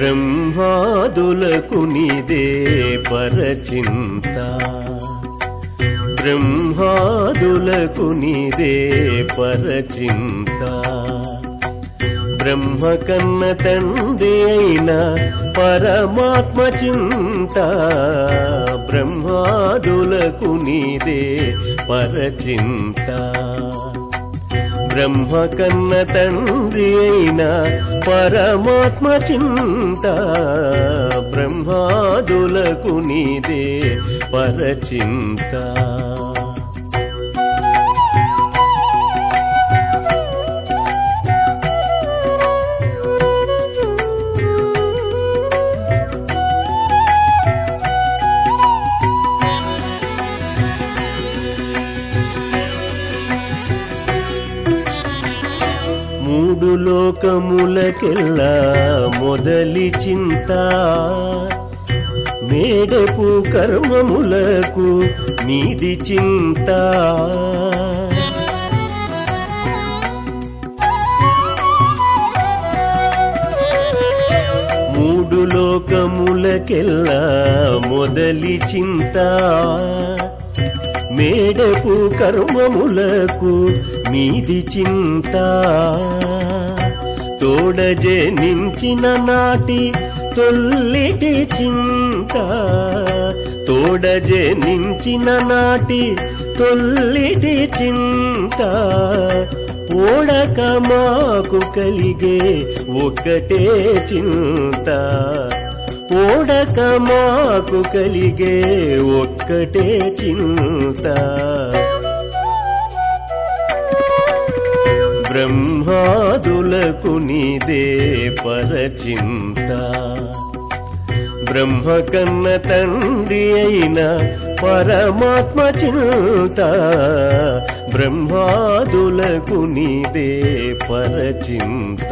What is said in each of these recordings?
బ్రహ్మాదులకు నీదే పరచింత బ్రహ్మాదులకు నీదే పరచింత బ్రహ్మ కన్న తండ్రి అయిన పరమాత్మ చింత బ్రహ్మాదులకు నీదే పరచింత బ్రహ్మ కన్న తండ్రి అయిన పరమాత్మ చింత బ్రహ్మాదులకు నీదే పరచింత మూడు లోకములకెల్లా మొదలి చింత మేడపు కర్మములకు నీది చింత మూడు లోకములకెల్లా మొదలి చింత మేడపు కర్మములకు మీది చింత తోడజే నించిన నాటి తొల్లిటి చింత తోడజే నించిన నాటి తొల్లిటి చింత ఓడక మాకు కలిగే ఒక్కటే చింత ఓడక మాకు కలిగే ఒక్కటే చింత బ్రహ్మాదులకు నీదే పరచింత బ్రహ్మ కన్న తండ్రి అయిన పరమాత్మ చింత బ్రహ్మాదులకు నీదే పరచింత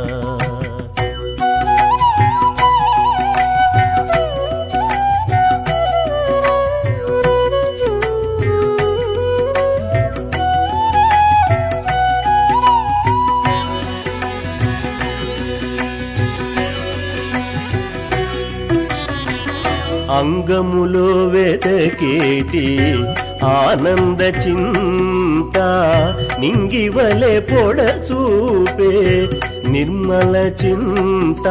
అంగములో వెతకేటి ఆనంద చింత నింగివలె పొడ చూపే నిర్మల చింత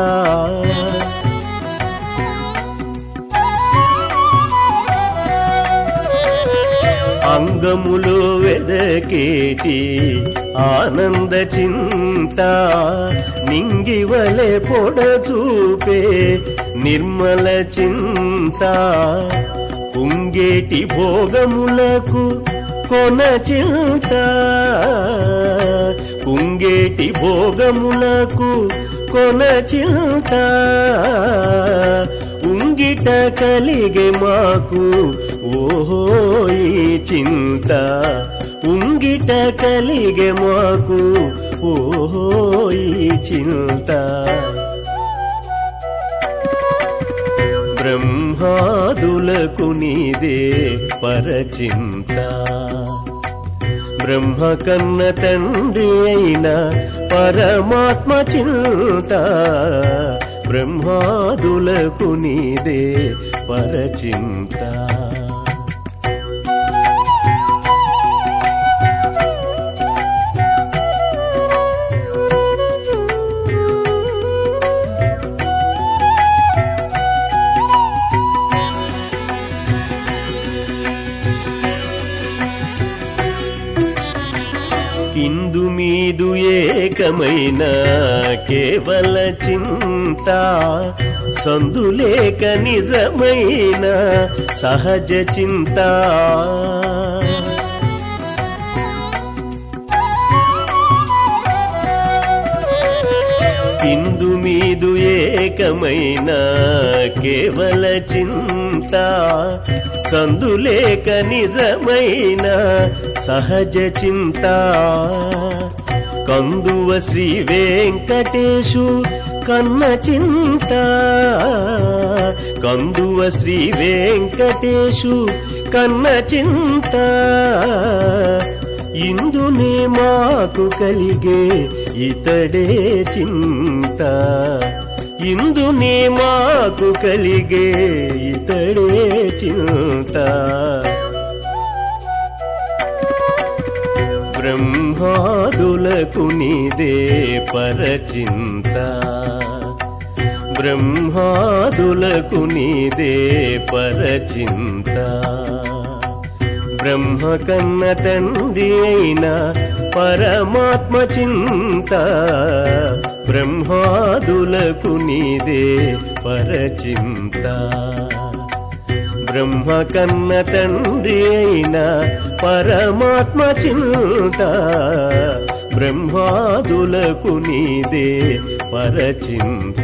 అంగములో వెదకేటి ఆనంద చింత నింగివలె పొడ చూపే నిర్మల చింత కుంగేటి భోగములకు కొన చింత కుంగేటి భోగములకు కొన చింత ఉంగిట కలిగే మాకు ఓహో ఈ చింత ఉంగిట కలిగే మాకు ఓహో ఈ చింత బ్రహ్మాదులకు నీదే పరచింత బ్రహ్మ కన్న తండ్రి అయిన పరమాత్మ చింత బ్రహ్మాదులకు నీదే పరచింత కిందు మీదు ఏకమైన కేవల చింత సందులేక నిజమైన సహజ చింత కిందు మీదు ఏకమైన కేవల చింత సందులేక నిజమైన సహజ చింత కందువ శ్రీ వెంకటేశు కన్న చింత కందువ శ్రీ వెంకటేశు కన్న చింత ఇందునే మాకు కలిగే ఇతడే చింత ఇందునే మాకు కలిగే ఇతడే చింత బ్రహ్మాదులకు నీదే పరచింత బ్రహ్మాదులకు నీదే పరచింత బ్రహ్మ కన్న తండ్రి అయిన పరమాత్మ చింత బ్రహ్మాదులకు నీదే పరచింత బ్రహ్మ కన్న తండ్రి అయిన పరమాత్మ చింత బ్రహ్మాదులకు నీదే పరచింత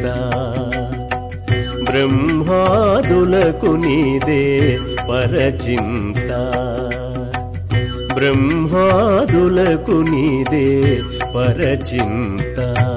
బ్రహ్మాదులకు నీదే పరచింత బ్రహ్మాదులకు నీదే పరచింత